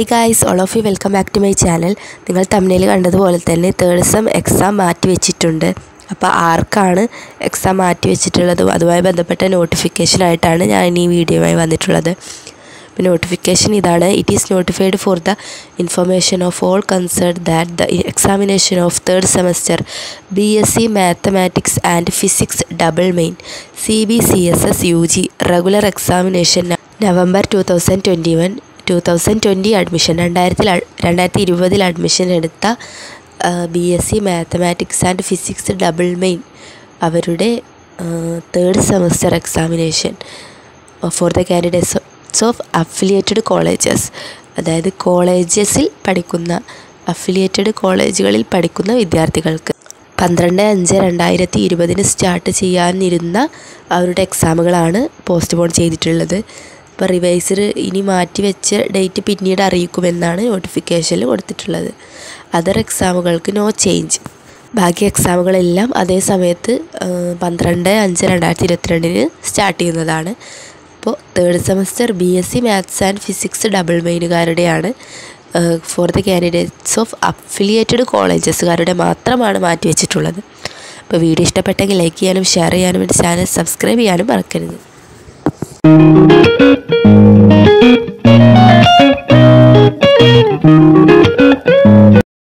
Hi guys all of you welcome back to my channel നിങ്ങൾ തമിഴിൽ കണ്ടതുപോലെ തന്നെ തേർഡ് സെം എക്സാം മാറ്റി വെച്ചിട്ടുണ്ട് അപ്പോൾ ആർക്കാണ് എക്സാം മാറ്റി വെച്ചിട്ടുള്ളതും അതുമായി ബന്ധപ്പെട്ട നോട്ടിഫിക്കേഷനായിട്ടാണ് ഞാൻ ഈ വീഡിയോയുമായി വന്നിട്ടുള്ളത് അപ്പോൾ നോട്ടിഫിക്കേഷൻ ഇതാണ് it is notified for the information of all concern that the examination of third semester B S C mathematics and physics double main C B C S S U G regular examination November two thousand twenty one two thousand twenty admission രണ്ടായിരത്തിൽ രണ്ടായിരത്തി ഇരുപതിൽ admission എടുത്ത B S C mathematics and physics double main അവരുടെ third semester examination for the candidates of affiliated colleges അതായത് കോളേജസിൽ പഠിക്കുന്ന affiliated കോളേജുകളിൽ പഠിക്കുന്ന വിദ്യാർത്ഥികൾക്ക് പന്ത്രണ്ട് അഞ്ച് രണ്ടായിരത്തി ഇരുപതിന് സ്റ്റാർട്ട് ചെയ്യാനിരുന്ന അവരുടെ എക്സാമുകളാണ് പോസ്റ്റ്പോൺ ചെയ്തിട്ടുള്ളത് ഇപ്പോൾ റിവൈസർ ഇനി മാറ്റി വെച്ച ഡേറ്റ് പിന്നീട് അറിയിക്കുമെന്നാണ് നോട്ടിഫിക്കേഷനിൽ കൊടുത്തിട്ടുള്ളത് അതർ എക്സാമുകൾക്ക് നോ ചേഞ്ച് ബാക്കി എക്സാമുകളെല്ലാം അതേ സമയത്ത് പന്ത്രണ്ട് അഞ്ച് രണ്ടായിരത്തി ഇരുപത്തിരണ്ടിന് സ്റ്റാർട്ട് ചെയ്യുന്നതാണ് അപ്പോൾ third semester B S C maths and physics double മെയിനുകാരുടെയാണ് for the candidates of affiliated കോളേജസുകാരുടെ മാത്രമാണ് മാറ്റി വെച്ചിട്ടുള്ളത് അപ്പോൾ വീഡിയോ ഇഷ്ടപ്പെട്ടെങ്കിൽ ലൈക്ക് ചെയ്യാനും ഷെയർ ചെയ്യാനും എൻ്റെ ചാനൽ സബ്സ്ക്രൈബ് ചെയ്യാനും മറക്കരുത് Thank you.